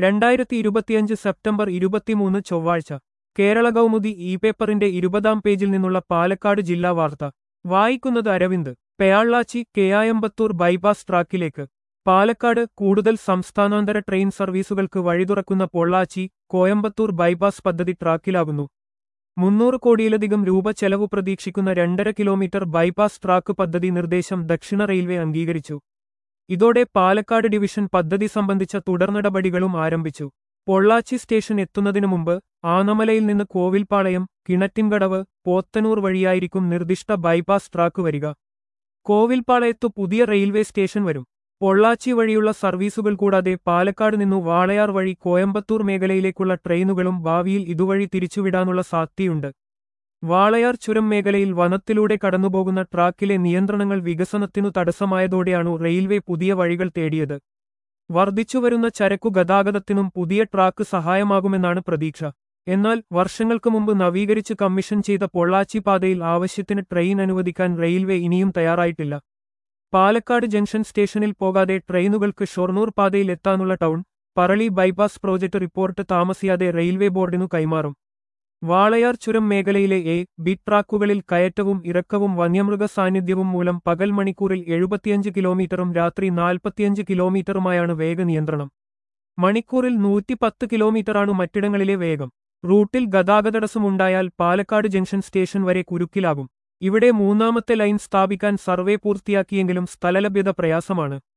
രണ്ടായിരത്തി ഇരുപത്തിയഞ്ച് സെപ്റ്റംബർ ഇരുപത്തിമൂന്ന് ചൊവ്വാഴ്ച കേരള കൗമുദി ഇ പേപ്പറിന്റെ ഇരുപതാം പേജിൽ നിന്നുള്ള പാലക്കാട് ജില്ലാ വാർത്ത വായിക്കുന്നത് അരവിന്ദ് പെയാള്ളാച്ചി കെയായമ്പത്തൂർ ബൈപ്പാസ് ട്രാക്കിലേക്ക് പാലക്കാട് കൂടുതൽ സംസ്ഥാനാന്തര ട്രെയിൻ സർവീസുകൾക്ക് വഴിതുറക്കുന്ന പൊള്ളാച്ചി കോയമ്പത്തൂർ ബൈപ്പാസ് പദ്ധതി ട്രാക്കിലാകുന്നു മുന്നൂറ് കോടിയിലധികം രൂപ ചെലവ് പ്രതീക്ഷിക്കുന്ന രണ്ടര കിലോമീറ്റർ ബൈപ്പാസ് ട്രാക്ക് പദ്ധതി നിർദ്ദേശം ദക്ഷിണ റെയിൽവേ അംഗീകരിച്ചു ഇതോടെ പാലക്കാട് ഡിവിഷൻ പദ്ധതി സംബന്ധിച്ച തുടർനടപടികളും ആരംഭിച്ചു പൊള്ളാച്ചി സ്റ്റേഷൻ എത്തുന്നതിനു മുമ്പ് ആനമലയിൽ നിന്ന് കോവിൽപ്പാളയം കിണറ്റിൻകടവ് പോത്തനൂർ വഴിയായിരിക്കും നിർദ്ദിഷ്ട ബൈപ്പാസ് ട്രാക്ക് വരിക കോവിൽപ്പാളയത്തു പുതിയ റെയിൽവേ സ്റ്റേഷൻ വരും പൊള്ളാച്ചി വഴിയുള്ള സർവീസുകൾ കൂടാതെ പാലക്കാട് നിന്നു വാളയാർ വഴി കോയമ്പത്തൂർ മേഖലയിലേക്കുള്ള ട്രെയിനുകളും ഭാവിയിൽ ഇതുവഴി തിരിച്ചുവിടാനുള്ള സാധ്യതയുണ്ട് വാളയാർ ചുരം മേഖലയിൽ വനത്തിലൂടെ കടന്നുപോകുന്ന ട്രാക്കിലെ നിയന്ത്രണങ്ങൾ വികസനത്തിനു തടസ്സമായതോടെയാണു റെയിൽവേ പുതിയ വഴികൾ തേടിയത് വർദ്ധിച്ചുവരുന്ന ചരക്കു ഗതാഗതത്തിനും പുതിയ ട്രാക്ക് സഹായമാകുമെന്നാണ് പ്രതീക്ഷ എന്നാൽ വർഷങ്ങൾക്ക് മുമ്പ് നവീകരിച്ച് കമ്മീഷൻ ചെയ്ത പൊള്ളാച്ചി പാതയിൽ ആവശ്യത്തിന് ട്രെയിൻ അനുവദിക്കാൻ റെയിൽവേ ഇനിയും തയ്യാറായിട്ടില്ല പാലക്കാട് ജംഗ്ഷൻ സ്റ്റേഷനിൽ പോകാതെ ട്രെയിനുകൾക്ക് ഷൊർണൂർ പാതയിൽ എത്താനുള്ള town Parali bypass project report താമസിയാതെ റെയിൽവേ ബോർഡിനു കൈമാറും വാളയാർ ചുരം മേഖലയിലെ എ ബി ട്രാക്കുകളിൽ കയറ്റവും ഇറക്കവും വന്യമൃഗ സാന്നിധ്യവും മൂലം പകൽ മണിക്കൂറിൽ എഴുപത്തിയഞ്ച് കിലോമീറ്ററും രാത്രി നാൽപ്പത്തിയഞ്ച് കിലോമീറ്ററുമായാണ് വേഗനിയന്ത്രണം മണിക്കൂറിൽ നൂറ്റിപ്പത്ത് കിലോമീറ്ററാണ് മറ്റിടങ്ങളിലെ വേഗം റൂട്ടിൽ ഗതാഗതടസ്സമുണ്ടായാൽ പാലക്കാട് ജംഗ്ഷൻ സ്റ്റേഷൻ വരെ കുരുക്കിലാകും ഇവിടെ മൂന്നാമത്തെ ലൈൻ സ്ഥാപിക്കാൻ സർവേ പൂർത്തിയാക്കിയെങ്കിലും സ്ഥലലഭ്യത പ്രയാസമാണ്